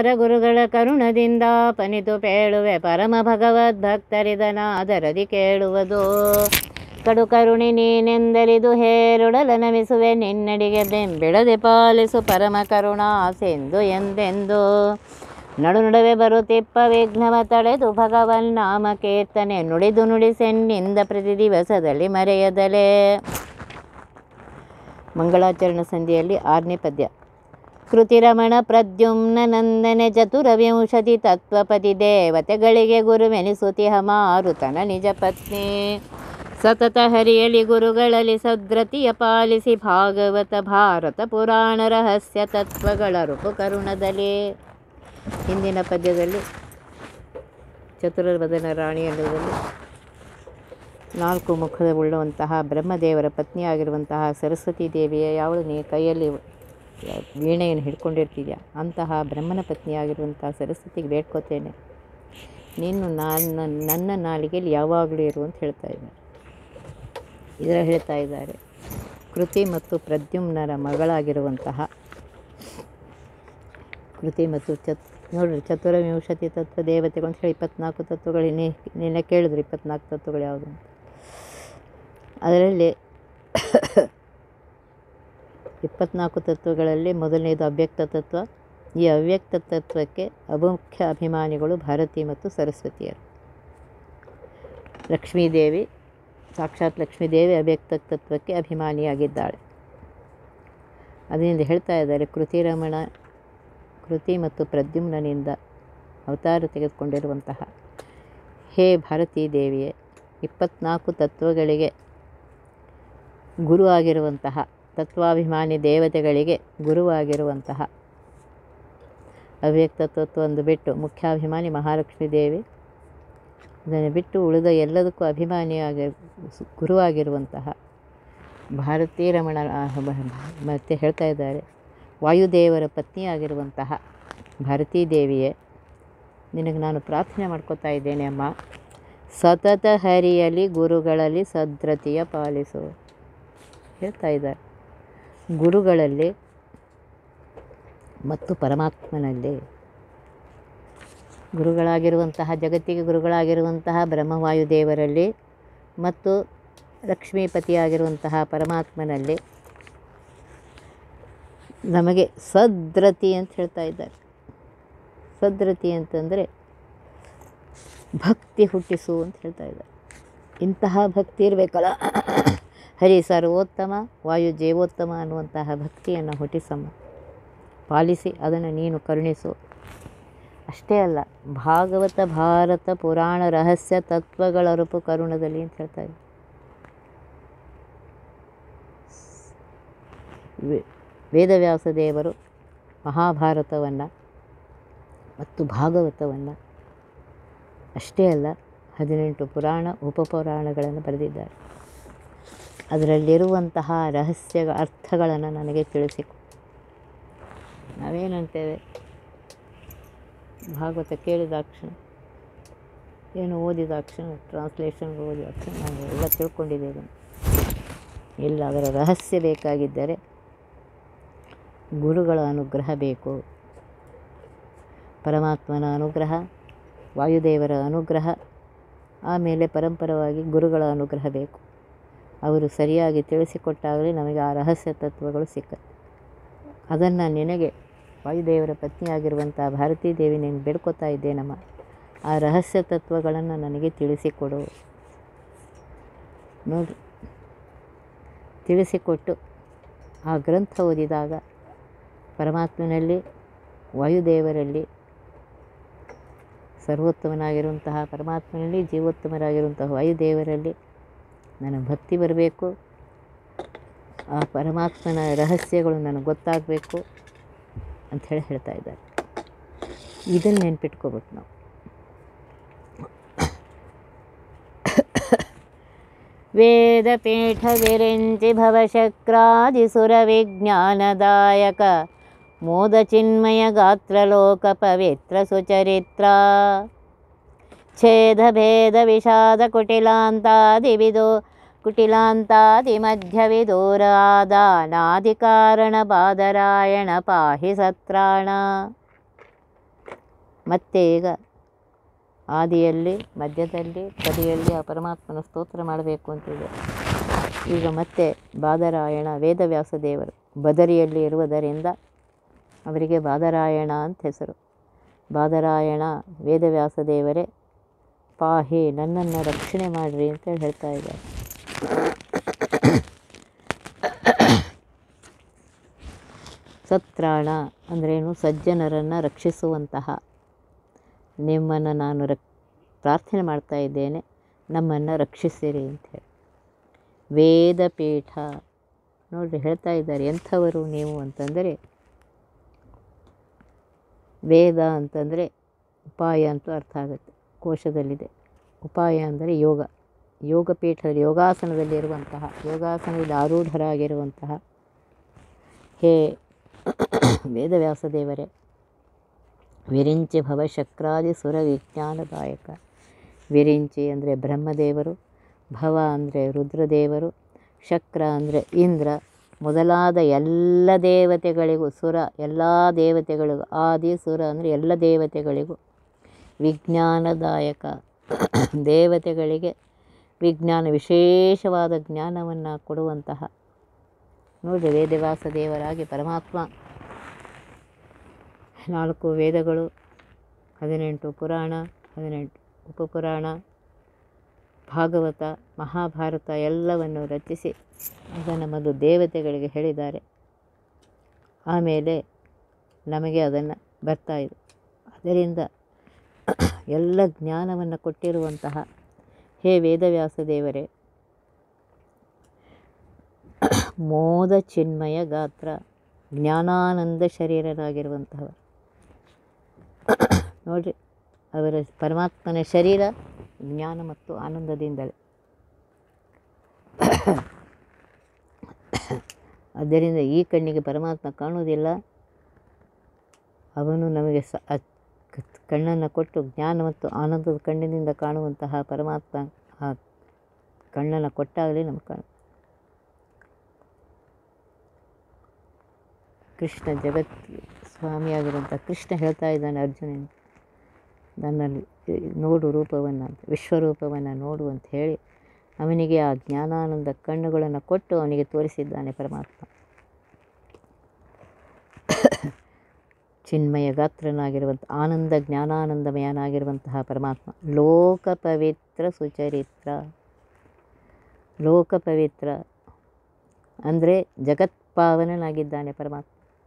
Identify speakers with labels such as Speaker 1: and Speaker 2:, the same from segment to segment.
Speaker 1: ಅಪಾರ ಗುರುಗಳ ಕರುಣದಿಂದ ಪನಿತು ಪೇಳುವೆ ಪರಮ ಭಗವದ್ಭಕ್ತರಿದನಾದರದಿ ಕೇಳುವುದು ಕಡು ಕರುಣಿ ನೀನೆಂದರಿದು ಹೇರುಡಲ ನಮಿಸುವೆ ನಿನ್ನಡಿಗೆ ಬೆಂಬಿಡದೆ ಪಾಲಿಸು ಪರಮ ಕರುಣಾ ಸಿಂಧು ಎಂದೆಂದು ನಡು ನಡುವೆ ಬರುತ್ತಿಪ್ಪ ವಿಘ್ನವ ತಳೆದು ಭಗವನ್ ನಾಮ ಕೀರ್ತನೆ ನುಡಿದು ನುಡಿಸೆನ್ನಿಂದ ಪ್ರತಿ ದಿವಸದಲ್ಲಿ ಮರೆಯದಲೇ ಮಂಗಳಾಚರಣ ಸಂಧಿಯಲ್ಲಿ ಆರನೇ ಪದ್ಯ ಕೃತಿರಮಣ ಪ್ರದ್ಯುಮ್ನ ನಂದನೆ ಚತುರವಿಂಶತಿ ತತ್ವಪತಿ ದೇವತೆಗಳಿಗೆ ಗುರುವೆನಿಸುತಿಹ ಮಾರುತನ ನಿಜ ಪತ್ನಿ ಸತತ ಹರಿಯಲಿ ಗುರುಗಳಲ್ಲಿ ಸದ್ರತಿಯ ಪಾಲಿಸಿ ಭಾಗವತ ಭಾರತ ಪುರಾಣ ರಹಸ್ಯ ತತ್ವಗಳ ರೂಪು ಕರುಣದಲ್ಲಿ ಹಿಂದಿನ ಪದ್ಯದಲ್ಲಿ ಚತುರ್ವದನ ರಾಣಿ ಎನ್ನುವುದರಲ್ಲಿ ನಾಲ್ಕು ಮುಖದ ಉಳ್ಳುವಂತಹ ಬ್ರಹ್ಮದೇವರ ಪತ್ನಿಯಾಗಿರುವಂತಹ ಸರಸ್ವತಿ ದೇವಿಯ ಯಾವಳು ನೀ ಕೈಯಲ್ಲಿ ವೀಣೆಯನ್ನು ಹಿಡ್ಕೊಂಡಿರ್ತೀಯ ಅಂತಹ ಬ್ರಹ್ಮನ ಪತ್ನಿಯಾಗಿರುವಂತಹ ಸರಸ್ವತಿಗೆ ಬೇಡ್ಕೋತೇನೆ ನೀನು ನಾನು ನನ್ನ ನಾಲಿಗೆಯಲ್ಲಿ ಯಾವಾಗಲೂ ಇರು ಅಂತ ಹೇಳ್ತಾ ಇದ್ದಾರೆ ಇದರ ಹೇಳ್ತಾ ಇದ್ದಾರೆ ಕೃತಿ ಮತ್ತು ಪ್ರದ್ಯುಮ್ನರ ಮಗಳಾಗಿರುವಂತಹ ಕೃತಿ ಮತ್ತು ಚತ್ ನೋಡ್ರಿ ಚತುರವಿಂಶತಿ ತತ್ವ ದೇವತೆಗಳು ಅಂತ ಹೇಳಿ ಇಪ್ಪತ್ನಾಲ್ಕು ತತ್ವಗಳು ನಿನ್ನೆ ನಿನ್ನೆ ಕೇಳಿದ್ರು ಇಪ್ಪತ್ನಾಲ್ಕು ತತ್ವಗಳು ಯಾವುದು ಅಂತ ಅದರಲ್ಲಿ ಇಪ್ಪತ್ನಾಲ್ಕು ತತ್ವಗಳಲ್ಲಿ ಮೊದಲನೇದು ಅವ್ಯಕ್ತ ತತ್ವ ಈ ಅವ್ಯಕ್ತ ತತ್ವಕ್ಕೆ ಅಮುಖ್ಯ ಅಭಿಮಾನಿಗಳು ಭಾರತಿ ಮತ್ತು ಸರಸ್ವತಿಯರು ಲಕ್ಷ್ಮೀದೇವಿ ಸಾಕ್ಷಾತ್ ಲಕ್ಷ್ಮೀದೇವಿ ಅವ್ಯಕ್ತ ತತ್ವಕ್ಕೆ ಅಭಿಮಾನಿಯಾಗಿದ್ದಾಳೆ ಅದರಿಂದ ಹೇಳ್ತಾ ಇದ್ದಾರೆ ಕೃತಿರಮಣ ಕೃತಿ ಮತ್ತು ಪ್ರದ್ಯುಮ್ನನಿಂದ ಅವತಾರ ತೆಗೆದುಕೊಂಡಿರುವಂತಹ ಹೇ ಭಾರತೀ ದೇವಿಯೇ ಇಪ್ಪತ್ನಾಲ್ಕು ತತ್ವಗಳಿಗೆ ಗುರು ಆಗಿರುವಂತಹ ತತ್ವಾಭಿಮಾನಿ ದೇವತೆಗಳಿಗೆ ಗುರುವಾಗಿರುವಂತಹ ಅವ್ಯಕ್ತ ತತ್ವ ಒಂದು ಬಿಟ್ಟು ಮುಖ್ಯಾಭಿಮಾನಿ ಮಹಾಲಕ್ಷ್ಮೀ ದೇವಿ ಅದನ್ನು ಬಿಟ್ಟು ಉಳಿದ ಎಲ್ಲದಕ್ಕೂ ಅಭಿಮಾನಿಯಾಗಿ ಗುರುವಾಗಿರುವಂತಹ ಭಾರತೀ ರಮಣ ಮತ್ತು ಹೇಳ್ತಾ ಇದ್ದಾರೆ ವಾಯುದೇವರ ಪತ್ನಿಯಾಗಿರುವಂತಹ ಭಾರತೀ ದೇವಿಯೇ ನಿನಗೆ ನಾನು ಪ್ರಾರ್ಥನೆ ಮಾಡ್ಕೋತಾ ಇದ್ದೇನೆ ಅಮ್ಮ ಸತತ ಹರಿಯಲಿ ಗುರುಗಳಲ್ಲಿ ಸದ್ರತಿಯ ಪಾಲಿಸು ಹೇಳ್ತಾ ಇದ್ದಾರೆ ಗುರುಗಳಲ್ಲಿ ಮತ್ತು ಪರಮಾತ್ಮನಲ್ಲಿ ಗುರುಗಳಾಗಿರುವಂತಹ ಜಗತ್ತಿಗೆ ಗುರುಗಳಾಗಿರುವಂತಹ ಬ್ರಹ್ಮವಾಯುದೇವರಲ್ಲಿ ಮತ್ತು ಲಕ್ಷ್ಮೀಪತಿಯಾಗಿರುವಂತಹ ಪರಮಾತ್ಮನಲ್ಲಿ ನಮಗೆ ಸದ್ರತಿ ಅಂತ ಹೇಳ್ತಾ ಇದ್ದಾರೆ ಸದ್ರತಿ ಅಂತಂದರೆ ಭಕ್ತಿ ಹುಟ್ಟಿಸು ಅಂತ ಹೇಳ್ತಾ ಇದ್ದಾರೆ ಇಂತಹ ಭಕ್ತಿ ಇರಬೇಕಲ್ಲ ಹರಿ ಸರ್ವೋತ್ತಮ ವಾಯು ಜೀವೋತ್ತಮ ಅನ್ನುವಂತಹ ಭಕ್ತಿಯನ್ನು ಹುಟ್ಟಿಸಮ್ಮ ಪಾಲಿಸಿ ಅದನ್ನು ನೀನು ಕರುಣಿಸು ಅಷ್ಟೇ ಅಲ್ಲ ಭಾಗವತ ಭಾರತ ಪುರಾಣ ರಹಸ್ಯ ತತ್ವಗಳ ರೂಪು ಕರುಣದಲ್ಲಿ ಅಂತ ಹೇಳ್ತಾ ಇದ್ದಾರೆ ವೆ- ವೇದವ್ಯಾಸ ದೇವರು ಮಹಾಭಾರತವನ್ನು ಮತ್ತು ಭಾಗವತವನ್ನು ಅಷ್ಟೇ ಅಲ್ಲ ಹದಿನೆಂಟು ಪುರಾಣ ಉಪಪುರಾಣಗಳನ್ನು ಬರೆದಿದ್ದಾರೆ ಅದರಲ್ಲಿರುವಂತಹ ರಹಸ್ಯ ಅರ್ಥಗಳನ್ನು ನನಗೆ ತಿಳಿಸಿಕೊ ನಾವೇನಂತೇವೆ ಭಾಗವತ ಕೇಳಿದಾಕ್ಷಣ ಏನು ಓದಿದಾಕ್ಷಣ ಟ್ರಾನ್ಸ್ಲೇಷನ್ ಓದಿದಾಕ್ಷಣ ನಾನು ಎಲ್ಲ ತಿಳ್ಕೊಂಡಿದ್ದೇವೆ ಇಲ್ಲ ಅದರ ರಹಸ್ಯ ಬೇಕಾಗಿದ್ದರೆ ಗುರುಗಳ ಅನುಗ್ರಹ ಬೇಕು ಪರಮಾತ್ಮನ ಅನುಗ್ರಹ ವಾಯುದೇವರ ಅನುಗ್ರಹ ಆಮೇಲೆ ಪರಂಪರವಾಗಿ ಗುರುಗಳ ಅನುಗ್ರಹ ಬೇಕು ಅವರು ಸರಿಯಾಗಿ ತಿಳಿಸಿಕೊಟ್ಟಾಗಲೇ ನಮಗೆ ಆ ರಹಸ್ಯ ತತ್ವಗಳು ಸಿಕ್ಕತ್ತೆ ಅದನ್ನು ನಿನಗೆ ವಾಯುದೇವರ ಪತ್ನಿಯಾಗಿರುವಂಥ ಭಾರತೀ ದೇವಿ ನೀನು ಬೇಡ್ಕೋತಾ ಇದ್ದೇನಮ್ಮ ಆ ರಹಸ್ಯ ತತ್ವಗಳನ್ನು ನನಗೆ ತಿಳಿಸಿಕೊಡು ನೋಡಿ ತಿಳಿಸಿಕೊಟ್ಟು ಆ ಗ್ರಂಥ ಓದಿದಾಗ ಪರಮಾತ್ಮನಲ್ಲಿ ವಾಯುದೇವರಲ್ಲಿ ಸರ್ವೋತ್ತಮನಾಗಿರುವಂತಹ ಪರಮಾತ್ಮನಲ್ಲಿ ಜೀವೋತ್ತಮರಾಗಿರುವಂತಹ ವಾಯುದೇವರಲ್ಲಿ ನನ್ನ ಭಕ್ತಿ ಬರಬೇಕು ಆ ಪರಮಾತ್ಮನ ರಹಸ್ಯಗಳು ನನಗೆ ಗೊತ್ತಾಗಬೇಕು ಅಂಥೇಳಿ ಹೇಳ್ತಾ ಇದ್ದಾರೆ ಇದನ್ನು ನೆನ್ಪಿಟ್ಕೋಬೇಕು ನಾವು ವೇದಪೀಠ ವಿರಿಂಚಿ ಭವಶಕ್ರಾದಿಸುರವಿಜ್ಞಾನದಾಯಕ ಮೋದಚಿನ್ಮಯ ಗಾತ್ರಲೋಕ ಪವಿತ್ರ ಸುಚರಿತ್ರ ಛೇದ ಭೇದ ವಿಷಾದ ಕುಟಿಲಾಂತಾದಿವಿದು ಕುಟಿಲಾಂತಾದಿ ಮಧ್ಯವಿದೂರಾದಾನಾದಿ ಕಾರಣ ಬಾದರಾಯಣ ಪಾಹಿ ಸತ್ರಾಣ ಮತ್ತೆ ಈಗ ಆದಿಯಲ್ಲಿ ಮಧ್ಯದಲ್ಲಿ ಕಡೆಯಲ್ಲಿ ಆ ಪರಮಾತ್ಮನ ಸ್ತೋತ್ರ ಮಾಡಬೇಕು ಅಂತಿದೆ ಈಗ ಮತ್ತೆ ಬಾದರಾಯಣ ವೇದವ್ಯಾಸ ದೇವರು ಬದರಿಯಲ್ಲಿ ಇರುವುದರಿಂದ ಅವರಿಗೆ ಬಾದರಾಯಣ ಅಂತ ಹೆಸರು ಬಾದರಾಯಣ ವೇದವ್ಯಾಸ ದೇವರೇ ಪಾಹಿ ನನ್ನನ್ನು ರಕ್ಷಣೆ ಮಾಡಿರಿ ಅಂತ ಹೇಳ್ತಾ ಇದ್ದಾರೆ ಸತ್ರಾಣ ಅಂದ್ರೇನು ಸಜ್ಜನರನ್ನು ರಕ್ಷಿಸುವಂತಹ ನಿಮ್ಮನ್ನು ನಾನು ರಕ್ ಪ್ರಾರ್ಥನೆ ಮಾಡ್ತಾ ಇದ್ದೇನೆ ನಮ್ಮನ್ನು ರಕ್ಷಿಸಿರಿ ಅಂಥೇಳಿ ವೇದಪೀಠ ನೋಡ್ರಿ ಹೇಳ್ತಾ ಇದ್ದಾರೆ ಎಂಥವರು ನೀವು ಅಂತಂದರೆ ವೇದ ಅಂತಂದರೆ ಉಪಾಯ ಅಂತೂ ಅರ್ಥ ಆಗುತ್ತೆ ಕೋಶದಲ್ಲಿದೆ ಉಪಾಯ ಅಂದರೆ ಯೋಗ ಯೋಗ ಪೀಠದಲ್ಲಿ ಯೋಗಾಸನದಲ್ಲಿ ಇರುವಂತಹ ಯೋಗಾಸನದಲ್ಲಿ ಆರೂಢರಾಗಿರುವಂತಹ ಹೇ ವೇದವ್ಯಾಸ ದೇವರೇ ವಿರಿಂಚಿ ಭವಶಕ್ರಾದಿ ಸುರ ವಿಜ್ಞಾನದಾಯಕ ವಿರಿಂಚಿ ಅಂದರೆ ಬ್ರಹ್ಮದೇವರು ಭವ ಅಂದರೆ ರುದ್ರದೇವರು ಶಕ್ರ ಅಂದರೆ ಇಂದ್ರ ಮೊದಲಾದ ಎಲ್ಲ ದೇವತೆಗಳಿಗೂ ಸುರ ಎಲ್ಲ ದೇವತೆಗಳಿಗೂ ಆದಿ ಸುರ ಅಂದರೆ ಎಲ್ಲ ದೇವತೆಗಳಿಗೂ ವಿಜ್ಞಾನದಾಯಕ ದೇವತೆಗಳಿಗೆ ವಿಜ್ಞಾನ ವಿಶೇಷವಾದ ಜ್ಞಾನವನ್ನು ಕೊಡುವಂತಹ ನೋಡಿ ವೇದವ್ಯಾಸ ದೇವರಾಗಿ ಪರಮಾತ್ಮ ನಾಲ್ಕು ವೇದಗಳು ಹದಿನೆಂಟು ಪುರಾಣ ಹದಿನೆಂಟು ಉಪಪುರಾಣ ಭಾಗವತ ಮಹಾಭಾರತ ಎಲ್ಲವನ್ನು ರಚಿಸಿ ಅದನ್ನು ಮೊದಲು ದೇವತೆಗಳಿಗೆ ಹೇಳಿದ್ದಾರೆ ಆಮೇಲೆ ನಮಗೆ ಅದನ್ನು ಬರ್ತಾ ಇದೆ ಅದರಿಂದ ಎಲ್ಲ ಜ್ಞಾನವನ್ನು ಕೊಟ್ಟಿರುವಂತಹ ಹೇ ವೇದವ್ಯಾಸ ದೇವರೇ ಮೋದ ಚಿನ್ಮಯ ಗಾತ್ರ ಜ್ಞಾನಾನಂದ ಶರೀರನಾಗಿರುವಂಥವರು ನೋಡ್ರಿ ಅವರ ಪರಮಾತ್ಮನ ಶರೀರ ಜ್ಞಾನ ಮತ್ತು ಆನಂದದಿಂದಲೇ ಆದ್ದರಿಂದ ಈ ಕಣ್ಣಿಗೆ ಪರಮಾತ್ಮ ಕಾಣುವುದಿಲ್ಲ ಅವನು ನಮಗೆ ಸ ಅ- ಕ- ಕಣ್ಣನ್ನು ಕೊಟ್ಟು ಜ್ಞಾನ ಮತ್ತು ಆನಂದದ ಕಣ್ಣಿನಿಂದ ಕಾಣುವಂತಹ ಪರಮಾತ್ಮ ಆ ಕಣ್ಣನ್ನು ಕೊಟ್ಟಾಗಲೇ ನಮಗೆ ಕಾಣು ಕೃಷ್ಣ ಜಗತ್ ಸ್ವಾಮಿಯಾಗಿರುವಂಥ ಕೃಷ್ಣ ಹೇಳ್ತಾ ಇದ್ದಾನೆ ಅರ್ಜುನನಿಗೆ ನನ್ನಲ್ಲಿ ನೋಡು ರೂಪವನ್ನು ಅಂತ ವಿಶ್ವರೂಪವನ್ನು ನೋಡು ಅಂತ ಹೇಳಿ ಅವನಿಗೆ ಆ ಜ್ಞಾನಾನಂದ ಕಣ್ಣುಗಳನ್ನು ಕೊಟ್ಟು ಅವನಿಗೆ ತೋರಿಸಿದ್ದಾನೆ ಪರಮಾತ್ಮ ಚಿನ್ಮಯ ಗಾತ್ರನಾಗಿರುವಂಥ ಆನಂದ ಜ್ಞಾನಾನಂದಮಯನಾಗಿರುವಂತಹ ಪರಮಾತ್ಮ ಲೋಕ ಪವಿತ್ರ ಸುಚರಿತ್ರ ಲೋಕ ಪವಿತ್ರ ಅಂದರೆ ಜಗತ್ಪಾವನನಾಗಿದ್ದಾನೆ ಪರಮಾತ್ಮ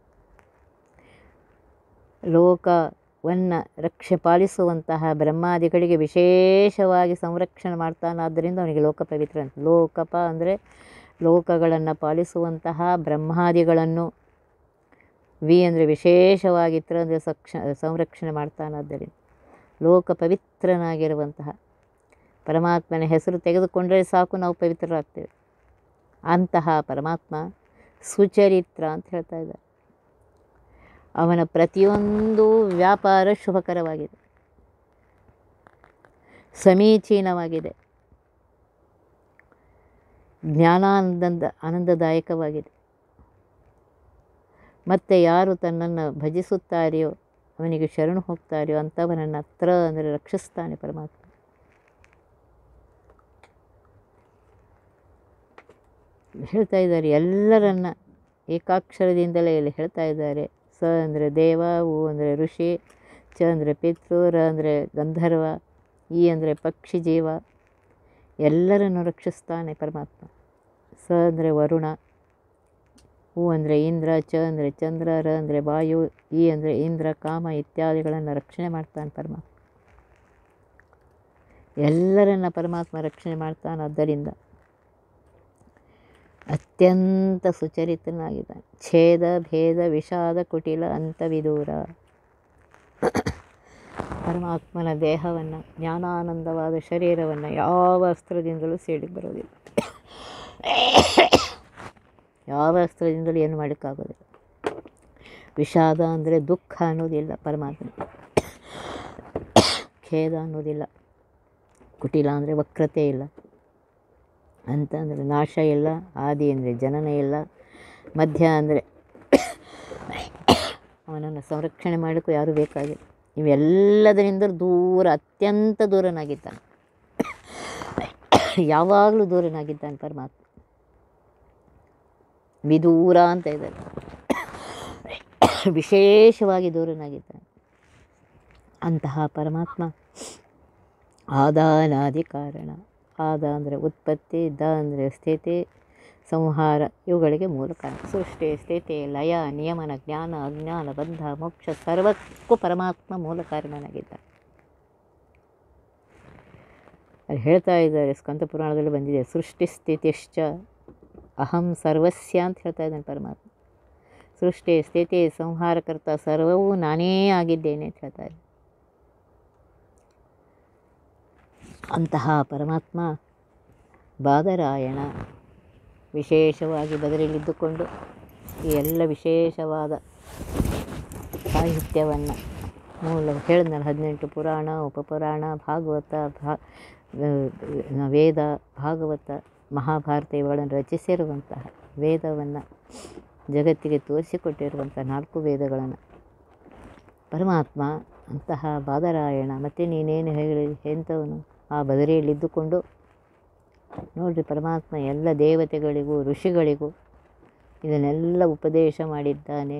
Speaker 1: ಲೋಕವನ್ನು ರಕ್ಷೆ ಪಾಲಿಸುವಂತಹ ಬ್ರಹ್ಮಾದಿಗಳಿಗೆ ವಿಶೇಷವಾಗಿ ಸಂರಕ್ಷಣೆ ಮಾಡ್ತಾನಾದ್ದರಿಂದ ಅವನಿಗೆ ಲೋಕ ಪವಿತ್ರ ಅಂತ ಲೋಕಪ ಅಂದರೆ ಲೋಕಗಳನ್ನು ಪಾಲಿಸುವಂತಹ ಬ್ರಹ್ಮಾದಿಗಳನ್ನು ವಿ ಅಂದರೆ ವಿಶೇಷವಾಗಿ ತ್ರ ಅಂದರೆ ಸಕ್ಷ ಸಂರಕ್ಷಣೆ ಮಾಡ್ತಾನಾದ್ದರಿಂದ ಲೋಕ ಪವಿತ್ರನಾಗಿರುವಂತಹ ಪರಮಾತ್ಮನ ಹೆಸರು ತೆಗೆದುಕೊಂಡರೆ ಸಾಕು ನಾವು ಪವಿತ್ರರಾಗ್ತೇವೆ ಅಂತಹ ಪರಮಾತ್ಮ ಸುಚರಿತ್ರ ಅಂತ ಹೇಳ್ತಾ ಇದ್ದಾರೆ ಅವನ ಪ್ರತಿಯೊಂದು ವ್ಯಾಪಾರ ಶುಭಕರವಾಗಿದೆ ಸಮೀಚೀನವಾಗಿದೆ ಜ್ಞಾನಾನಂದ ಆನಂದದಾಯಕವಾಗಿದೆ ಮತ್ತು ಯಾರು ತನ್ನನ್ನು ಭಜಿಸುತ್ತಾರೆಯೋ ಅವನಿಗೆ ಶರಣು ಹೋಗ್ತಾರೆಯೋ ಅಂಥವನನ್ನು ಹತ್ರ ಅಂದರೆ ರಕ್ಷಿಸ್ತಾನೆ ಪರಮಾತ್ಮ ಹೇಳ್ತಾ ಇದ್ದಾರೆ ಎಲ್ಲರನ್ನ ಏಕಾಕ್ಷರದಿಂದಲೇ ಇಲ್ಲಿ ಹೇಳ್ತಾ ಇದ್ದಾರೆ ಸ ಅಂದರೆ ದೇವ ಉ ಅಂದರೆ ಋಷಿ ಚ ಅಂದರೆ ಪಿತೃ ರ ಅಂದರೆ ಗಂಧರ್ವ ಈ ಅಂದರೆ ಪಕ್ಷಿ ಜೀವ ಎಲ್ಲರನ್ನು ರಕ್ಷಿಸ್ತಾನೆ ಪರಮಾತ್ಮ ಸ ಅಂದರೆ ವರುಣ ಹೂ ಅಂದರೆ ಇಂದ್ರ ಚ ಅಂದರೆ ಚಂದ್ರ ರ ಅಂದರೆ ವಾಯು ಈ ಅಂದರೆ ಇಂದ್ರ ಕಾಮ ಇತ್ಯಾದಿಗಳನ್ನು ರಕ್ಷಣೆ ಮಾಡ್ತಾನೆ ಪರಮಾತ್ಮ ಎಲ್ಲರನ್ನ ಪರಮಾತ್ಮ ರಕ್ಷಣೆ ಮಾಡ್ತಾನಾದ್ದರಿಂದ ಅತ್ಯಂತ ಸುಚರಿತನಾಗಿದ್ದಾನೆ ಛೇದ ಭೇದ ವಿಷಾದ ಕುಟಿಲ ಅಂತವಿದೂರ ಪರಮಾತ್ಮನ ದೇಹವನ್ನು ಜ್ಞಾನಾನಂದವಾದ ಶರೀರವನ್ನು ಯಾವ ಅಸ್ತ್ರದಿಂದಲೂ ಸೇಡಿ ಬರೋದಿಲ್ಲ ಯಾವ ಅಸ್ತ್ರದಿಂದಲೂ ಏನು ಮಾಡೋಕ್ಕಾಗೋದಿಲ್ಲ ವಿಷಾದ ಅಂದರೆ ದುಃಖ ಅನ್ನೋದಿಲ್ಲ ಪರಮಾತ್ಮ ಖೇದ ಅನ್ನೋದಿಲ್ಲ ಕುಟಿಲ ಅಂದರೆ ವಕ್ರತೆ ಇಲ್ಲ ಅಂತ ಅಂದರೆ ನಾಶ ಇಲ್ಲ ಆದಿ ಅಂದರೆ ಜನನ ಇಲ್ಲ ಮಧ್ಯ ಅಂದರೆ ಅವನನ್ನು ಸಂರಕ್ಷಣೆ ಮಾಡೋಕ್ಕೂ ಯಾರೂ ಬೇಕಾಗಿಲ್ಲ ಇವೆಲ್ಲದರಿಂದ ದೂರ ಅತ್ಯಂತ ದೂರನಾಗಿದ್ದಾನೆ ಯಾವಾಗಲೂ ದೂರನಾಗಿದ್ದಾನೆ ಪರಮಾತ್ಮ ವಿದೂರ ಅಂತ ಇದ್ದಾರೆ ವಿಶೇಷವಾಗಿ ದೂರನಾಗಿದ್ದಾನೆ ಅಂತಹ ಪರಮಾತ್ಮ ಆದಾನಾದಿ ಕಾರಣ ಆದ ಅಂದರೆ ಉತ್ಪತ್ತಿ ದ ಅಂದರೆ ಸ್ಥಿತಿ ಸಂಹಾರ ಇವುಗಳಿಗೆ ಮೂಲ ಕಾರಣ ಸೃಷ್ಟಿ ಸ್ಥಿತಿ ಲಯ ನಿಯಮನ ಜ್ಞಾನ ಅಜ್ಞಾನ ಬಂಧ ಮೋಕ್ಷ ಸರ್ವಕ್ಕೂ ಪರಮಾತ್ಮ ಮೂಲ ಕಾರಣನಾಗಿದ್ದಾನೆ ಅಲ್ಲಿ ಹೇಳ್ತಾ ಇದ್ದಾರೆ ಸ್ಕಂದ ಪುರಾಣದಲ್ಲಿ ಬಂದಿದೆ ಸೃಷ್ಟಿ ಸ್ಥಿತಿಶ್ಚ ಅಹಂ ಸರ್ವಸ್ಯ ಅಂತ ಹೇಳ್ತಾ ಇದ್ದಾನೆ ಪರಮಾತ್ಮ ಸೃಷ್ಟಿ ಸ್ಥಿತಿ ಸಂಹಾರಕರ್ತ ಸರ್ವವೂ ನಾನೇ ಆಗಿದ್ದೇನೆ ಅಂತ ಹೇಳ್ತಾ ಇದ್ದಾನೆ ಅಂತಹ ಪರಮಾತ್ಮ ಬಾದರಾಯಣ ವಿಶೇಷವಾಗಿ ಬದರಿಲಿದ್ದುಕೊಂಡು ಈ ಎಲ್ಲ ವಿಶೇಷವಾದ ಸಾಹಿತ್ಯವನ್ನು ಮೂಲ ಹೇಳಿದ್ನಲ್ಲ ಹದಿನೆಂಟು ಪುರಾಣ ಉಪಪುರಾಣ ಭಾಗವತ ಭಾ ವೇದ ಭಾಗವತ ಮಹಾಭಾರತ ಇವುಗಳನ್ನು ರಚಿಸಿರುವಂತಹ ವೇದವನ್ನು ಜಗತ್ತಿಗೆ ತೋರಿಸಿಕೊಟ್ಟಿರುವಂಥ ನಾಲ್ಕು ವೇದಗಳನ್ನು ಪರಮಾತ್ಮ ಅಂತಹ ಬಾದರಾಯಣ ಮತ್ತು ನೀನೇನು ಹೇಳಿ ಎಂಥವನು ಆ ಬದರಿಯಲ್ಲಿದ್ದುಕೊಂಡು ನೋಡಿರಿ ಪರಮಾತ್ಮ ಎಲ್ಲ ದೇವತೆಗಳಿಗೂ ಋಷಿಗಳಿಗೂ ಇದನ್ನೆಲ್ಲ ಉಪದೇಶ ಮಾಡಿದ್ದಾನೆ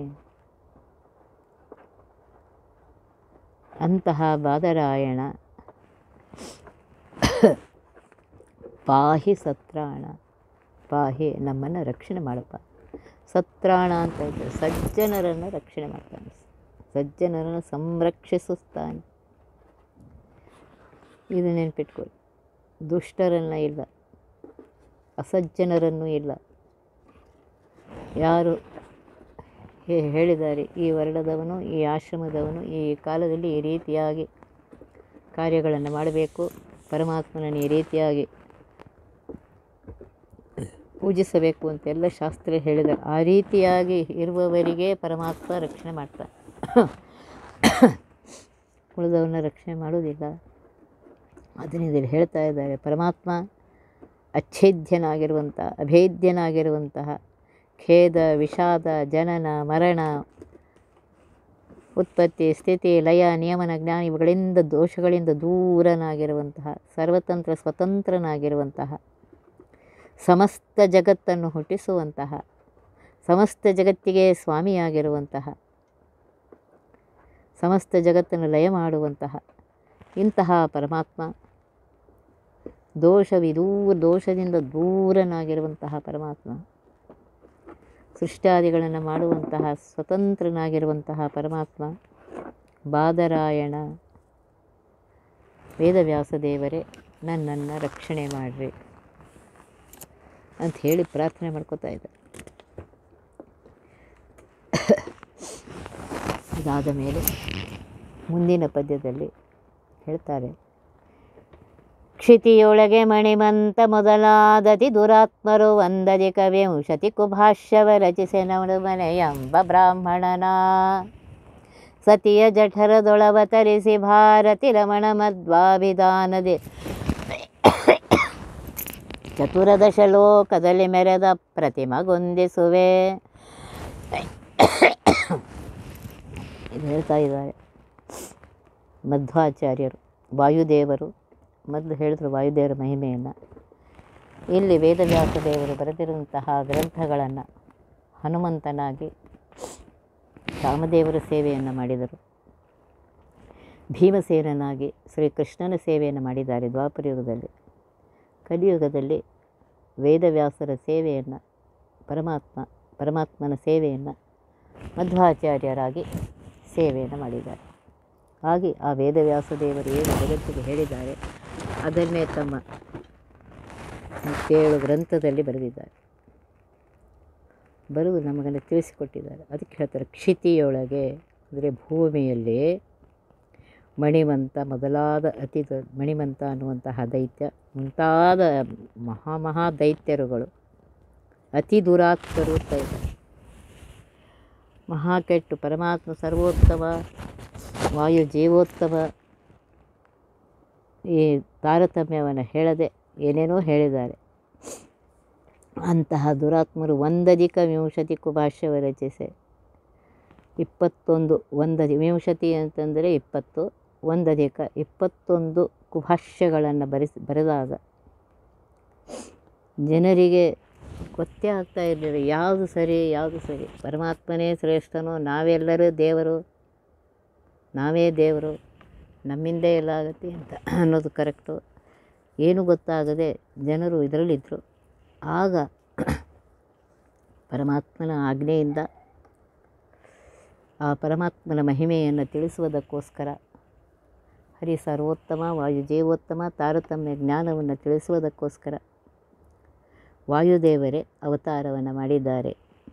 Speaker 1: ಅಂತಹ ಬಾದರಾಯಣ ಪಾಹಿ ಸತ್ರಾಣ ಪಾಹಿ ನಮ್ಮನ್ನು ರಕ್ಷಣೆ ಮಾಡಪ್ಪ ಸತ್ರಾಣ ಅಂತ ಇದ್ದಾರೆ ಸಜ್ಜನರನ್ನು ರಕ್ಷಣೆ ಮಾಡ್ತಾನೆ ಸಜ್ಜನರನ್ನು ಸಂರಕ್ಷಿಸುತ್ತಾನೆ ಇದು ನೆನ್ಪಿಟ್ಕೊಳ್ಳಿ ದುಷ್ಟರನ್ನು ಇಲ್ಲ ಅಸಜ್ಜನರನ್ನೂ ಇಲ್ಲ ಯಾರು ಹೇ- ಹೇಳಿದ್ದಾರೆ ಈ ವರ್ಣದವನು ಈ ಆಶ್ರಮದವನು ಈ ಕಾಲದಲ್ಲಿ ಈ ರೀತಿಯಾಗಿ ಕಾರ್ಯಗಳನ್ನು ಮಾಡಬೇಕು ಪರಮಾತ್ಮನನ್ನು ಈ ರೀತಿಯಾಗಿ ಪೂಜಿಸಬೇಕು ಅಂತೆಲ್ಲ ಶಾಸ್ತ್ರ ಹೇಳಿದ್ದಾರೆ ಆ ರೀತಿಯಾಗಿ ಇರುವವರಿಗೆ ಪರಮಾತ್ಮ ರಕ್ಷಣೆ ಮಾಡ್ತಾನೆ ಉಳಿದವನ್ನ ರಕ್ಷಣೆ ಮಾಡೋದಿಲ್ಲ ಅದನ್ನ ಇದರಲ್ಲಿ ಹೇಳ್ತಾ ಇದ್ದಾರೆ ಪರಮಾತ್ಮ ಅಚ್ಛೇದ್ಯನಾಗಿರುವಂಥ ಅಭೇದ್ಯನಾಗಿರುವಂತಹ ಖೇದ ವಿಷಾದ ಜನನ ಮರಣ ಉತ್ಪತ್ತಿ ಸ್ಥಿತಿ ಲಯ ನಿಯಮನ ಜ್ಞಾನ ಇವುಗಳಿಂದ ದೋಷಗಳಿಂದ ದೂರನಾಗಿರುವಂತಹ ಸರ್ವತಂತ್ರ ಸ್ವತಂತ್ರನಾಗಿರುವಂತಹ ಸಮಸ್ತ ಜಗತ್ತನ್ನು ಹುಟ್ಟಿಸುವಂತಹ ಸಮಸ್ತ ಜಗತ್ತಿಗೆ ಸ್ವಾಮಿಯಾಗಿರುವಂತಹ ಸಮಸ್ತ ಜಗತ್ತನ್ನು ಲಯ ಮಾಡುವಂತಹ ಇಂತಹ ಪರಮಾತ್ಮ ದೋಷವಿದೂರ ದೋಷದಿಂದ ದೂರನಾಗಿರುವಂತಹ ಪರಮಾತ್ಮ ಸೃಷ್ಟಾದಿಗಳನ್ನು ಮಾಡುವಂತಹ ಸ್ವತಂತ್ರನಾಗಿರುವಂತಹ ಪರಮಾತ್ಮ ಬಾದರಾಯಣ ವೇದವ್ಯಾಸ ದೇವರೇ ನನ್ನನ್ನು ರಕ್ಷಣೆ ಮಾಡಿರಿ ಅಂತ ಹೇಳಿ ಪ್ರಾರ್ಥನೆ ಮಾಡ್ಕೋತಾ ಇದ್ದಾರೆ ಇದಾದ ಮೇಲೆ ಮುಂದಿನ ಪದ್ಯದಲ್ಲಿ ಹೇಳ್ತಾರೆ ಕ್ಷಿತಿಯೊಳಗೆ ಮಣಿಮಂತ ಮೊದಲಾದತಿ ದುರಾತ್ಮರು ಒಂದದಿ ಕವಿಂಶತಿ ಕುಭಾಷ್ಯವ ರಚಿಸಿ ನಡುಮನೆಯಂಬ ಬ್ರಾಹ್ಮಣನ ಸತಿಯ ಜಠರದೊಳವತರಿಸಿ ಭಾರತಿ ರಮಣ ಮಧ್ವಾಭಿಧಾನದಿ ಚತುರದಶ ಲೋಕದಲ್ಲಿ ಮೆರೆದ ಪ್ರತಿಮಗೊಂದಿಸುವೆ ಇದು ಹೇಳ್ತಾ ಇದ್ದಾರೆ ಮಧ್ವಾಚಾರ್ಯರು ವಾಯುದೇವರು ಮೊದಲು ಹೇಳಿದ್ರು ವಾಯುದೇವರ ಮಹಿಮೆಯನ್ನು ಇಲ್ಲಿ ವೇದವ್ಯಾಸ ದೇವರು ಬರೆದಿರುವಂತಹ ಗ್ರಂಥಗಳನ್ನು ಹನುಮಂತನಾಗಿ ರಾಮದೇವರ ಸೇವೆಯನ್ನು ಮಾಡಿದರು ಭೀಮಸೇನನಾಗಿ ಶ್ರೀಕೃಷ್ಣನ ಸೇವೆಯನ್ನು ಮಾಡಿದ್ದಾರೆ ದ್ವಾಪರಯುಗದಲ್ಲಿ ಕಲಿಯುಗದಲ್ಲಿ ವೇದವ್ಯಾಸರ ಸೇವೆಯನ್ನು ಪರಮಾತ್ಮ ಪರಮಾತ್ಮನ ಸೇವೆಯನ್ನು ಮಧ್ವಾಚಾರ್ಯರಾಗಿ ಸೇವೆಯನ್ನು ಮಾಡಿದ್ದಾರೆ ಹಾಗೆ ಆ ವೇದವ್ಯಾಸ ದೇವರು ಏನು ಜಗತ್ತಿಗೆ ಹೇಳಿದ್ದಾರೆ ಅದನ್ನೇ ತಮ್ಮ ಏಳು ಗ್ರಂಥದಲ್ಲಿ ಬರೆದಿದ್ದಾರೆ ಬರೆದು ನಮಗನ್ನು ತಿಳಿಸಿಕೊಟ್ಟಿದ್ದಾರೆ ಅದಕ್ಕೆ ಹೇಳ್ತಾರೆ ಕ್ಷಿತಿಯೊಳಗೆ ಅಂದರೆ ಭೂಮಿಯಲ್ಲಿ ಮಣಿಮಂತ ಮೊದಲಾದ ಅತಿ ದೊಡ್ಡ ಮಣಿಮಂತ ಅನ್ನುವಂತಹ ದೈತ್ಯ ಮುಂತಾದ ಮಹಾ ಮಹಾ ದೈತ್ಯರುಗಳು ಅತಿ ದುರಾತ್ಮರು ಅಂತ ಇದ್ದಾರೆ ಮಹಾ ಕೆಟ್ಟು ಪರಮಾತ್ಮ ಸರ್ವೋತ್ತಮ ವಾಯು ಜೀವೋತ್ತಮ ಈ ತಾರತಮ್ಯವನ್ನು ಹೇಳದೆ ಏನೇನೋ ಹೇಳಿದ್ದಾರೆ ಅಂತಹ ದುರಾತ್ಮರು ಒಂದಧಿಕ ವಿಂಶತಿ ಕುಭಾಷ್ಯವ ರಚಿಸಿ ಇಪ್ಪತ್ತೊಂದು ಒಂದದಿ ವಿಂಶತಿ ಅಂತಂದರೆ ಇಪ್ಪತ್ತು ಒಂದಧಿಕ ಇಪ್ಪತ್ತೊಂದು ಕುಭಾಷ್ಯಗಳನ್ನು ಬರೆಸಿ ಬರೆದಾಗ ಜನರಿಗೆ ಗೊತ್ತೇ ಆಗ್ತಾ ಇರಲಿಲ್ಲ ಯಾವುದು ಸರಿ ಯಾವುದು ಸರಿ ಪರಮಾತ್ಮನೇ ಶ್ರೇಷ್ಠನೋ ನಾವೆಲ್ಲರೂ ದೇವರು ನಾವೇ ದೇವರು ನಮ್ಮಿಂದೇ ಎಲ್ಲ ಆಗತ್ತೆ ಅಂತ ಅನ್ನೋದು ಕರೆಕ್ಟು ಏನು ಗೊತ್ತಾಗದೆ ಜನರು ಇದರಲ್ಲಿದ್ದರು ಆಗ ಪರಮಾತ್ಮನ ಆಜ್ಞೆಯಿಂದ ಆ ಪರಮಾತ್ಮನ ಮಹಿಮೆಯನ್ನು ತಿಳಿಸುವುದಕ್ಕೋಸ್ಕರ ಹರಿ ಸರ್ವೋತ್ತಮ ವಾಯು ಜೀವೋತ್ತಮ ತಾರತಮ್ಯ ಜ್ಞಾನವನ್ನು ತಿಳಿಸುವುದಕ್ಕೋಸ್ಕರ ವಾಯುದೇವರೇ ಅವತಾರವನ್ನು ಮಾಡಿದ್ದಾರೆ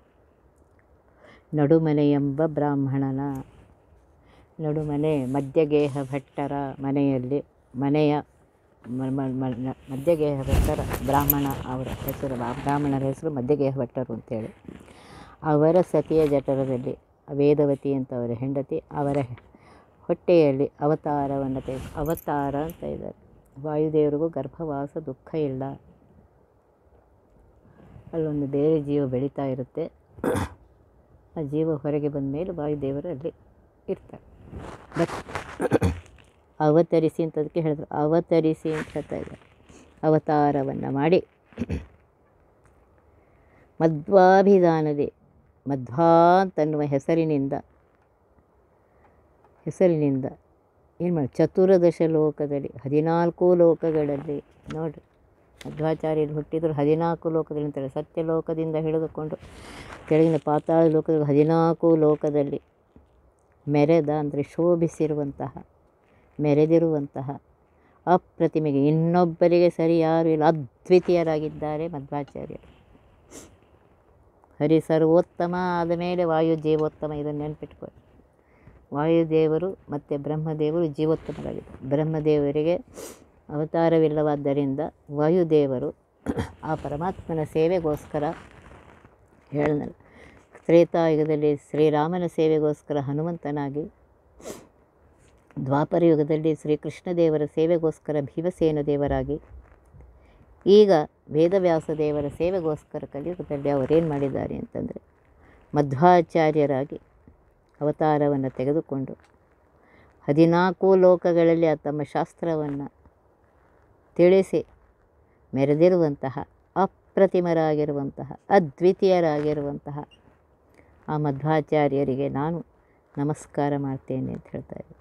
Speaker 1: ನಡುಮನೆ ಎಂಬ ಬ್ರಾಹ್ಮಣನ ನಡುಮನೆ ಮಧ್ಯಗೇಹ ಭಟ್ಟರ ಮನೆಯಲ್ಲಿ ಮನೆಯ ಮ- ಮ- ಮ- ನ- ಮಧ್ಯಗೇಹ ಭಟ್ಟರ ಬ್ರಾಹ್ಮಣ ಅವರ ಹೆಸರು ಆ ಬ್ರಾಹ್ಮಣರ ಹೆಸರು ಮಧ್ಯಗೇಹ ಭಟ್ಟರು ಅಂತೇಳಿ ಅವರ ಸತಿಯ ಜಠರದಲ್ಲಿ ವೇದವತಿ ಅಂತ ಅವರ ಹೆಂಡತಿ ಅವರ ಹೊಟ್ಟೆಯಲ್ಲಿ ಅವತಾರವನ್ನು ತೆಗೆದು ಅವತಾರ ಅಂತ ಇದ್ದಾರೆ ವಾಯುದೇವರಿಗೂ ಗರ್ಭವಾಸ ದುಃಖ ಇಲ್ಲ ಅಲ್ಲೊಂದು ಬೇರೆ ಜೀವ ಬೆಳೀತಾ ಇರುತ್ತೆ ಆ ಜೀವ ಹೊರಗೆ ಬಂದ ಮೇಲೆ ವಾಯುದೇವರು ಅಲ್ಲಿ ಇರ್ತಾರೆ ಬಟ್ ಅವತರಿಸಿ ಅಂತ ಅದಕ್ಕೆ ಹೇಳಿದ್ರು ಅವತರಿಸಿ ಅಂತ ಹೇಳ್ತಾ ಇದ್ದಾರೆ ಅವತಾರವನ್ನು ಮಾಡಿ ಮಧ್ವಾಭಿಧಾನದೆ ಮಧ್ವಾ ಅಂತನ್ನುವ ಹೆಸರಿನಿಂದ ಹೆಸರಿನಿಂದ ಏನು ಮಾಡಿ ಚತುರ್ದಶ ಲೋಕದಲ್ಲಿ ಹದಿನಾಲ್ಕು ಲೋಕಗಳಲ್ಲಿ ನೋಡಿರಿ ಮಧ್ವಾಚಾರ್ಯರು ಹುಟ್ಟಿದ್ರು ಹದಿನಾಲ್ಕು ಲೋಕದಲ್ಲಿ ಅಂತಾರೆ ಸತ್ಯಲೋಕದಿಂದ ಹಿಡಿದುಕೊಂಡು ಕೆಳಗಿನ ಪಾತಾಳ ಲೋಕದಲ್ಲಿ ಹದಿನಾಲ್ಕು ಲೋಕದಲ್ಲಿ ಮೆರೆದ ಅಂದರೆ ಶೋಭಿಸಿರುವಂತಹ ಮೆರೆದಿರುವಂತಹ ಅಪ್ರತಿಮೆಗೆ ಇನ್ನೊಬ್ಬರಿಗೆ ಸರಿ ಯಾರು ಇಲ್ಲ ಅದ್ವಿತೀಯರಾಗಿದ್ದಾರೆ ಮಧ್ವಾಚಾರ್ಯರು ಹರಿ ಸರ್ವೋತ್ತಮ ಆದ ಮೇಲೆ ವಾಯು ಜೀವೋತ್ತಮ ಇದನ್ನು ನೆನ್ಪಿಟ್ಕೊಳ್ಳಿ ವಾಯುದೇವರು ಮತ್ತು ಬ್ರಹ್ಮದೇವರು ಜೀವೋತ್ತಮರಾಗಿದ್ದಾರೆ ಬ್ರಹ್ಮದೇವರಿಗೆ ಅವತಾರವಿಲ್ಲವಾದ್ದರಿಂದ ವಾಯುದೇವರು ಆ ಪರಮಾತ್ಮನ ಸೇವೆಗೋಸ್ಕರ ಹೇಳಿದನು ತ್ರೇತಾಯುಗದಲ್ಲಿ ಶ್ರೀರಾಮನ ಸೇವೆಗೋಸ್ಕರ ಹನುಮಂತನಾಗಿ ದ್ವಾಪರ ಯುಗದಲ್ಲಿ ಶ್ರೀಕೃಷ್ಣ ದೇವರ ಸೇವೆಗೋಸ್ಕರ ಭೀಮಸೇನ ದೇವರಾಗಿ ಈಗ ವೇದವ್ಯಾಸ ದೇವರ ಸೇವೆಗೋಸ್ಕರ ಕಲಿಯುಗದಲ್ಲಿ ಅವರೇನು ಮಾಡಿದ್ದಾರೆ ಅಂತಂದರೆ ಮಧ್ವಾಚಾರ್ಯರಾಗಿ ಅವತಾರವನ್ನು ತೆಗೆದುಕೊಂಡು ಹದಿನಾಲ್ಕು ಲೋಕಗಳಲ್ಲಿ ಆ ತಮ್ಮ ಶಾಸ್ತ್ರವನ್ನು ತಿಳಿಸಿ ಮೆರೆದಿರುವಂತಹ ಅಪ್ರತಿಮರಾಗಿರುವಂತಹ ಅದ್ವಿತೀಯರಾಗಿರುವಂತಹ ಆ ಮಧ್ವಾಚಾರ್ಯರಿಗೆ ನಾನು ನಮಸ್ಕಾರ ಮಾಡ್ತೇನೆ ಅಂತ ಹೇಳ್ತಾ ಇದ್ದೆ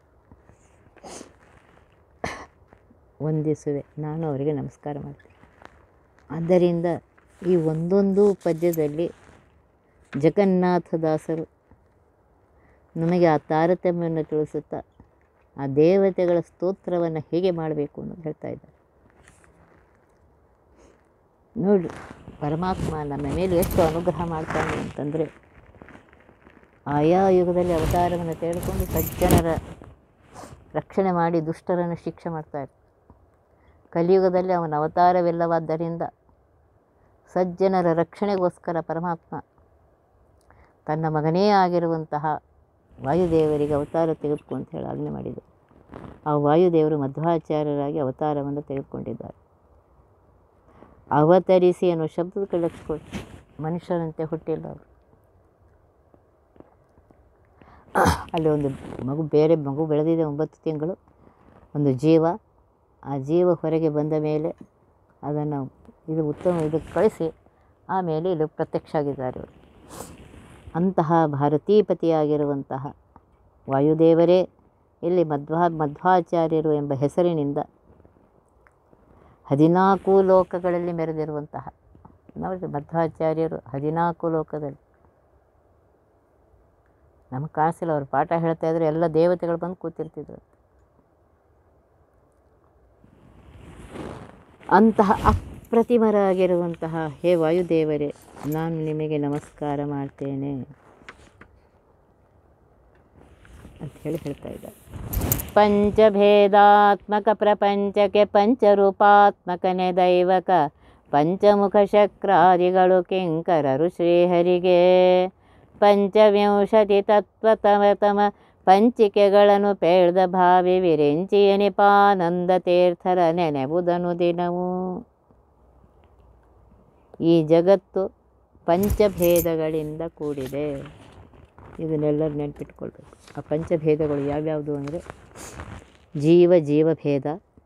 Speaker 1: ವಂದಿಸುವೆ ನಾನು ಅವರಿಗೆ ನಮಸ್ಕಾರ ಮಾಡ್ತೇನೆ ಆದ್ದರಿಂದ ಈ ಒಂದೊಂದು ಪದ್ಯದಲ್ಲಿ ಜಗನ್ನಾಥದಾಸರು ನಮಗೆ ಆ ತಾರತಮ್ಯವನ್ನು ತಿಳಿಸುತ್ತಾ ಆ ದೇವತೆಗಳ ಸ್ತೋತ್ರವನ್ನು ಹೇಗೆ ಮಾಡಬೇಕು ಅನ್ನೋದು ಹೇಳ್ತಾ ಇದ್ದಾರೆ ನೋಡಿ ಪರಮಾತ್ಮ ನಮ್ಮ ಮೇಲೆ ಎಷ್ಟು ಅನುಗ್ರಹ ಮಾಡ್ತಾನೆ ಅಂತಂದರೆ ಆಯಾ ಯುಗದಲ್ಲಿ ಅವತಾರವನ್ನು ತೆಗೆದುಕೊಂಡು ಸಜ್ಜನರ ರಕ್ಷಣೆ ಮಾಡಿ ದುಷ್ಟರನ್ನು ಶಿಕ್ಷೆ ಮಾಡ್ತಾರೆ ಕಲಿಯುಗದಲ್ಲಿ ಅವನ ಅವತಾರವಿಲ್ಲವಾದ್ದರಿಂದ ಸಜ್ಜನರ ರಕ್ಷಣೆಗೋಸ್ಕರ ಪರಮಾತ್ಮ ತನ್ನ ಮಗನೇ ಆಗಿರುವಂತಹ ವಾಯುದೇವರಿಗೆ ಅವತಾರ ತೆಗೆದುಕೊ ಅಂತ ಹೇಳಿ ಆಜ್ಞೆ ಮಾಡಿದರು ಆ ವಾಯುದೇವರು ಮಧ್ವಾಚಾರ್ಯರಾಗಿ ಅವತಾರವನ್ನು ತೆಗೆದುಕೊಂಡಿದ್ದಾರೆ ಅವತರಿಸಿ ಅನ್ನೋ ಶಬ್ದದ ಕಳಿಸ್ಕೊಡಿ ಮನುಷ್ಯರಂತೆ ಹುಟ್ಟಿಲ್ಲ ಅವರು ಅಲ್ಲಿ ಒಂದು ಮಗು ಬೇರೆ ಮಗು ಬೆಳೆದಿದೆ ಒಂಬತ್ತು ತಿಂಗಳು ಒಂದು ಜೀವ ಆ ಜೀವ ಹೊರಗೆ ಬಂದ ಮೇಲೆ ಅದನ್ನು ಇದು ಉತ್ತಮ ಇದಕ್ಕೆ ಕಳಿಸಿ ಆಮೇಲೆ ಇಲ್ಲಿ ಪ್ರತ್ಯಕ್ಷ ಆಗಿದ್ದಾರೆ ಅವರು ಅಂತಹ ಭಾರತೀಪತಿಯಾಗಿರುವಂತಹ ವಾಯುದೇವರೇ ಇಲ್ಲಿ ಮಧ್ವಾ ಮಧ್ವಾಚಾರ್ಯರು ಎಂಬ ಹೆಸರಿನಿಂದ ಹದಿನಾಲ್ಕು ಲೋಕಗಳಲ್ಲಿ ಮೆರೆದಿರುವಂತಹ ನೋಡಿ ಮಧ್ವಾಚಾರ್ಯರು ಹದಿನಾಲ್ಕು ಲೋಕದಲ್ಲಿ ನಮಗೆ ಕಾಣಿಸಿಲ್ಲ ಅವರು ಪಾಠ ಹೇಳ್ತಾ ಇದ್ರೆ ಎಲ್ಲ ದೇವತೆಗಳು ಬಂದು ಕೂತಿರ್ತಿದ್ರು ಅಂತಹ ಅಪ್ರತಿಮರಾಗಿರುವಂತಹ ಹೇ ವಾಯುದೇವರೇ ನಾನು ನಿಮಗೆ ನಮಸ್ಕಾರ ಮಾಡ್ತೇನೆ ಅಂತ ಹೇಳಿ ಹೇಳ್ತಾ ಇದ್ದಾರೆ ಪಂಚಭೇದಾತ್ಮಕ ಪ್ರಪಂಚಕ್ಕೆ ಪಂಚರೂಪಾತ್ಮಕನೇ ದೈವಕ ಪಂಚಮುಖ ಶಕ್ರಾದಿಗಳು ಕಿಂಕರರು ಶ್ರೀಹರಿಗೆ ಪಂಚವಿಂಶತಿ ತತ್ವ ತಮ ತಮ ಪಂಚಿಕೆಗಳನ್ನು ಪೇಳ್ದ ಭಾವಿ ವಿರೆಂಚಿಯ ನಿಪಾನಂದ ತೀರ್ಥರ ನೆನೆಬುದನು ದಿನವು ಈ ಜಗತ್ತು ಪಂಚಭೇದಗಳಿಂದ ಕೂಡಿದೆ ಇದನ್ನೆಲ್ಲರೂ ನೆನ್ಪಿಟ್ಕೊಳ್ಬೇಕು ಆ ಪಂಚಭೇದಗಳು ಯಾವ್ಯಾವುದು ಅಂದರೆ ಜೀವ ಜೀವಭೇದ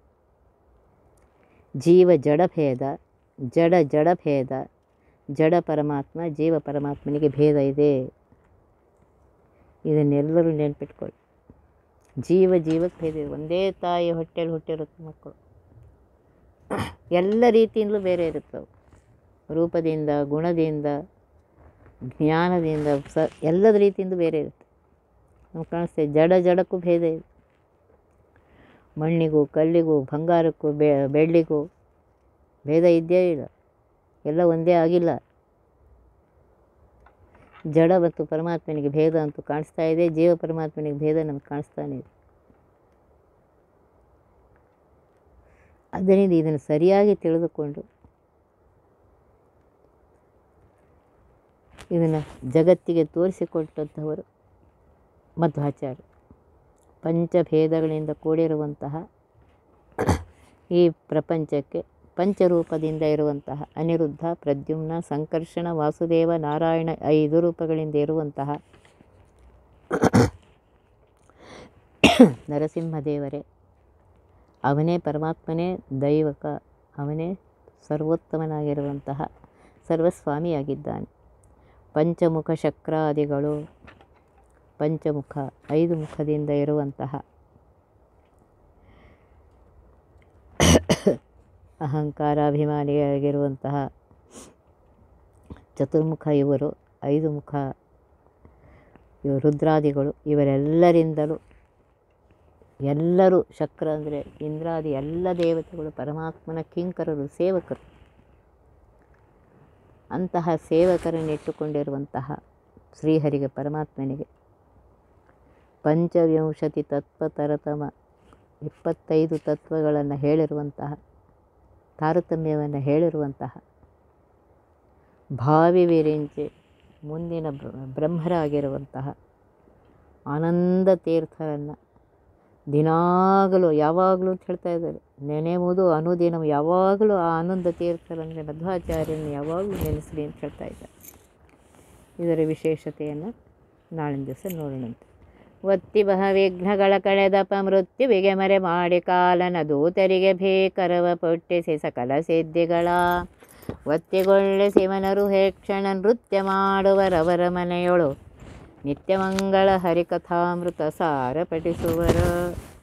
Speaker 1: ಜೀವ ಜಡಭೇದ ಜಡ ಜಡಭೇದ ಜಡ ಪರಮಾತ್ಮ ಜೀವ ಪರಮಾತ್ಮನಿಗೆ ಭೇದ ಇದೆ ಇದನ್ನೆಲ್ಲರೂ ನೆನ್ಪಿಟ್ಕೊಳ್ಳಿ ಜೀವ ಜೀವಕ್ಕೆ ಭೇದ ಇದೆ ಒಂದೇ ತಾಯಿ ಹೊಟ್ಟೆಯಲ್ಲಿ ಹುಟ್ಟಿರುತ್ತೆ ಮಕ್ಕಳು ಎಲ್ಲ ರೀತಿಯಿಂದಲೂ ಬೇರೆ ಇರುತ್ತವೆ ರೂಪದಿಂದ ಗುಣದಿಂದ ಜ್ಞಾನದಿಂದ ಸ ಎಲ್ಲದ ರೀತಿಯಿಂದ ಬೇರೆ ಇರುತ್ತೆ ನಮ್ಗೆ ಕಾಣಿಸ್ತದೆ ಜಡ ಜಡಕ್ಕೂ ಭೇದ ಇದೆ ಮಣ್ಣಿಗೂ ಕಲ್ಲಿಗೂ ಬಂಗಾರಕ್ಕೂ ಬೆ ಬೆಳ್ಳಿಗೂ ಭೇದ ಇದ್ದೇ ಇಲ್ಲ ಎಲ್ಲ ಒಂದೇ ಆಗಿಲ್ಲ ಜಡ ಮತ್ತು ಪರಮಾತ್ಮನಿಗೆ ಭೇದ ಅಂತೂ ಕಾಣಿಸ್ತಾ ಇದೆ ಜೀವ ಪರಮಾತ್ಮನಿಗೆ ಭೇದ ನಮ್ಗೆ ಕಾಣಿಸ್ತಾನೆ ಇದೆ ಆದ್ದರಿಂದ ಇದನ್ನು ಸರಿಯಾಗಿ ತಿಳಿದುಕೊಂಡು ಇದನ್ನು ಜಗತ್ತಿಗೆ ತೋರಿಸಿಕೊಟ್ಟಂಥವರು ಮಧ್ವಾಚಾರ್ಯ ಪಂಚಭೇದಗಳಿಂದ ಕೂಡಿರುವಂತಹ ಈ ಪ್ರಪಂಚಕ್ಕೆ ಪಂಚರೂಪದಿಂದ ಇರುವಂತಹ ಅನಿರುದ್ಧ ಪ್ರದ್ಯುಮ್ನ ಸಂಕರ್ಷಣ ವಾಸುದೇವ ನಾರಾಯಣ ಐದು ರೂಪಗಳಿಂದ ಇರುವಂತಹ ನರಸಿಂಹದೇವರೇ ಅವನೇ ಪರಮಾತ್ಮನೇ ದೈವಕ ಅವನೇ ಸರ್ವೋತ್ತಮನಾಗಿರುವಂತಹ ಸರ್ವಸ್ವಾಮಿಯಾಗಿದ್ದಾನೆ ಪಂಚಮುಖ ಚಕ್ರಾದಿಗಳು ಪಂಚಮುಖ ಐದು ಮುಖದಿಂದ ಇರುವಂತಹ ಅಹಂಕಾರಾಭಿಮಾನಿಯಾಗಿರುವಂತಹ ಚತುರ್ಮುಖ ಇವರು ಐದು ಮುಖ ಇವರು ರುದ್ರಾದಿಗಳು ಇವರೆಲ್ಲರಿಂದಲೂ ಎಲ್ಲರೂ ಚಕ್ರ ಅಂದರೆ ಇಂದ್ರಾದಿ ಎಲ್ಲ ದೇವತೆಗಳು ಪರಮಾತ್ಮನ ಕಿಂಕರರು ಸೇವಕರು ಅಂತಹ ಸೇವಕರನ್ನಿಟ್ಟುಕೊಂಡಿರುವಂತಹ ಶ್ರೀಹರಿಗೆ ಪರಮಾತ್ಮನಿಗೆ ಪಂಚವಿಂಶತಿ ತತ್ವತರತಮ ಇಪ್ಪತ್ತೈದು ತತ್ವಗಳನ್ನು ಹೇಳಿರುವಂತಹ ತಾರತಮ್ಯವನ್ನು ಹೇಳಿರುವಂತಹ ಭಾವಿ ವಿರಿಂಚೆ ಮುಂದಿನ ಬ್ರ- ಬ್ರಹ್ಮರಾಗಿರುವಂತಹ ಆನಂದ ತೀರ್ಥರನ್ನು ದಿನಾಗಲೂ ಯಾವಾಗಲೂ ಅಂತ ಹೇಳ್ತಾ ಇದ್ದಾರೆ ನೆನೆಯುವುದು ಅನುದಿನ ಯಾವಾಗಲೂ ಆ ಆನಂದ ತೀರ್ಥರಂದರೆ ಮಧ್ವಾಚಾರ್ಯನ ಯಾವಾಗಲೂ ನೆನೆಸಲಿ ಅಂತ ಹೇಳ್ತಾ ಇದ್ದಾರೆ ಇದರ ವಿಶೇಷತೆಯನ್ನು ನಾಳಿನ ದಿವಸ ನೋಡೋಣಂತೆ ಒತ್ತಿ ಬಹ ವಿಘ್ನಗಳ ಕಳೆದಪ ಮೃತ್ಯುವಿಗೆ ಮರೆ ಮಾಡಿ ಕಾಲನ ದೂತರಿಗೆ ಭೇಕರವ ಪೊಟ್ಟಿಸಿ ಸಕಲ ಸಿದ್ಧಿಗಳ ಒತ್ತಿಗೊಳ್ಳೆ ಶಿವನರು ಹೇಕ್ಷಣ ನೃತ್ಯ ಮಾಡುವರವರ ಮನೆಯೊಳು ನಿತ್ಯಮಂಗಳ ಹರಿಕಥಾಮೃತ ಸಾರ ಪಠಿಸುವರು